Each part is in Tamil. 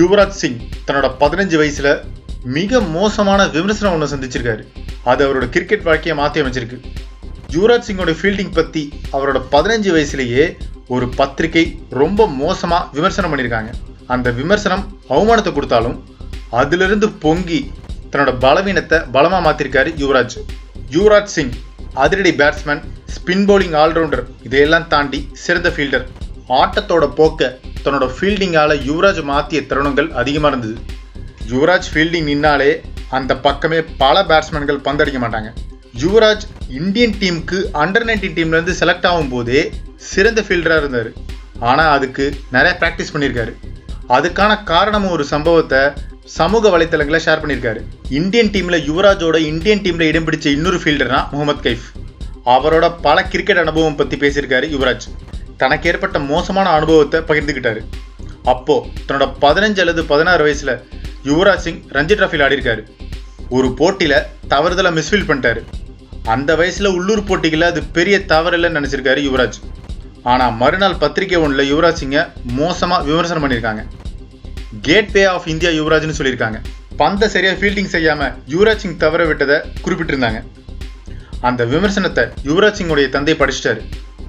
யுவராஜ் சிங் தன்னோட பதினஞ்சு வயசுல மிக மோசமான விமர்சனம் ஒன்று சந்திச்சிருக்காரு அது அவரோட கிரிக்கெட் வாழ்க்கையை மாற்றி அமைச்சிருக்கு யுவராஜ் சிங்கோட ஃபீல்டிங் பற்றி அவரோட பதினஞ்சு வயசுலேயே ஒரு பத்திரிகை ரொம்ப மோசமாக விமர்சனம் பண்ணியிருக்காங்க அந்த விமர்சனம் அவமானத்தை கொடுத்தாலும் அதிலிருந்து பொங்கி தன்னோட பலவீனத்தை பலமாக மாற்றிருக்காரு யுவராஜ் யுவராஜ் சிங் அதிரடி பேட்ஸ்மேன் ஸ்பின் பவுலிங் ஆல்ரவுண்டர் இதையெல்லாம் தாண்டி சிறந்த ஃபீல்டர் ஆட்டத்தோட போக்க தன்னோட ஃபீல்டிங்கால யுவராஜ் மாற்றிய தருணங்கள் அதிகமாக இருந்தது யுவராஜ் ஃபீல்டிங் நின்னாலே அந்த பக்கமே பல பேட்ஸ்மேன்கள் பந்தடிக்க மாட்டாங்க யுவராஜ் இந்தியன் டீமுக்கு அண்டர் நைன்டீன் டீம்லேருந்து செலக்ட் ஆகும் போதே சிறந்த ஃபீல்டராக இருந்தார் ஆனால் அதுக்கு நிறைய ப்ராக்டிஸ் பண்ணியிருக்காரு அதுக்கான காரணமும் ஒரு சம்பவத்தை சமூக வலைத்தளங்களில் ஷேர் பண்ணியிருக்காரு இந்தியன் டீமில் யுவராஜோட இந்தியன் டீமில் இடம் பிடிச்ச இன்னொரு ஃபீல்டர்னா முகமது கைஃப் அவரோட பல கிரிக்கெட் அனுபவம் பற்றி பேசியிருக்காரு யுவராஜ் தனக்கு ஏற்பட்ட மோசமான அனுபவத்தை பகிர்ந்துக்கிட்டாரு அப்போ தன்னோட பதினஞ்சு அல்லது பதினாறு வயசுல யுவராஜ் சிங் ரஞ்சி டிராஃபியில் ஆடிருக்காரு ஒரு போட்டியில தவறுதலா மிஸ்ஃபீல் பண்ணிட்டாரு அந்த வயசுல உள்ளூர் போட்டிகளில் அது பெரிய தவறு இல்லைன்னு நினைச்சிருக்காரு யுவராஜ் ஆனா மறுநாள் பத்திரிகை ஒன்றில் யுவராஜ் சிங்கை மோசமா விமர்சனம் பண்ணியிருக்காங்க கேட் வே ஆஃப் இந்தியா யுவராஜ்னு சொல்லியிருக்காங்க பந்த சரியா ஃபீல்டிங் செய்யாம யுவராஜ் சிங் தவற விட்டதை குறிப்பிட்டிருந்தாங்க அந்த விமர்சனத்தை யுவராஜ் சிங்கோடைய தந்தை படிச்சிட்டாரு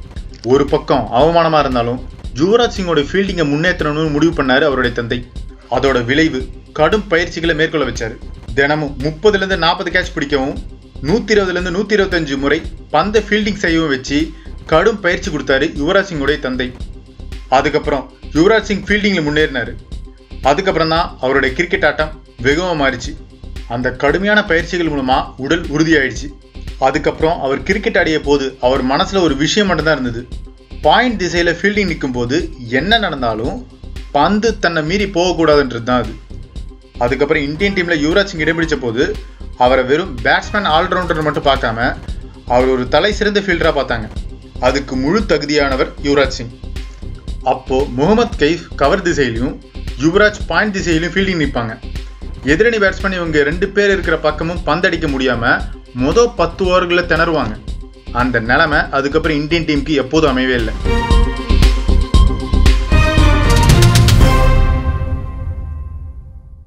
ஒரு பக்கம் அவமானமா இருந்தாலும் யுவராஜ் சிங்கோட ஃபீல்டிங்கை முன்னேற்றணும்னு முடிவு பண்ணாரு அவருடைய தந்தை அதோட விளைவு கடும் பயிற்சிகளை மேற்கொள்ள வச்சாரு தினமும் முப்பதுலேருந்து நாற்பது கேட்ச் பிடிக்கவும் நூற்றி இருபதுலேருந்து நூற்றி இருபத்தஞ்சு முறை பந்தை ஃபீல்டிங் செய்யவும் வச்சு கடும் பயிற்சி கொடுத்தாரு யுவராஜ் சிங்கோடைய தந்தை அதுக்கப்புறம் யுவராஜ் சிங் ஃபீல்டிங்கில் முன்னேறினாரு அதுக்கப்புறம் தான் அவருடைய கிரிக்கெட் ஆட்டம் வெகுவாக மாறிச்சு அந்த கடுமையான பயிற்சிகள் மூலமா உடல் உறுதியாயிடுச்சு அதுக்கப்புறம் அவர் கிரிக்கெட் ஆடிய போது அவர் மனசுல ஒரு விஷயம் மட்டும்தான் இருந்தது பாயிண்ட் திசையில ஃபீல்டிங் நிற்கும் போது என்ன நடந்தாலும் பந்து தன்னை மீறி போகக்கூடாதுன்றது தான் அது அதுக்கப்புறம் இந்தியன் டீம்ல யுவராஜ் சிங் இடம் பிடிச்ச போது அவரை வெறும் பேட்ஸ்மேன் ஆல்ரவுண்டர் மட்டும் பார்க்காம அவர் ஒரு தலை சிறந்த ஃபீல்டரா பார்த்தாங்க அதுக்கு முழு தகுதியானவர் யுவராஜ் சிங் அப்போ முகமது கைஃப் கவர் திசையிலையும் யுவராஜ் பாயிண்ட் திசையிலையும் ஃபீல்டிங் நிற்பாங்க எதிரணி பேட்ஸ்மேன் இவங்க ரெண்டு பேர் இருக்கிற பக்கமும் பந்தடிக்க முடியாம மொதல் பத்து ஓவர்களில் திணறுவாங்க அந்த நிலைமை அதுக்கப்புறம் இந்தியன் டீமுக்கு எப்போதும் அமையவே இல்லை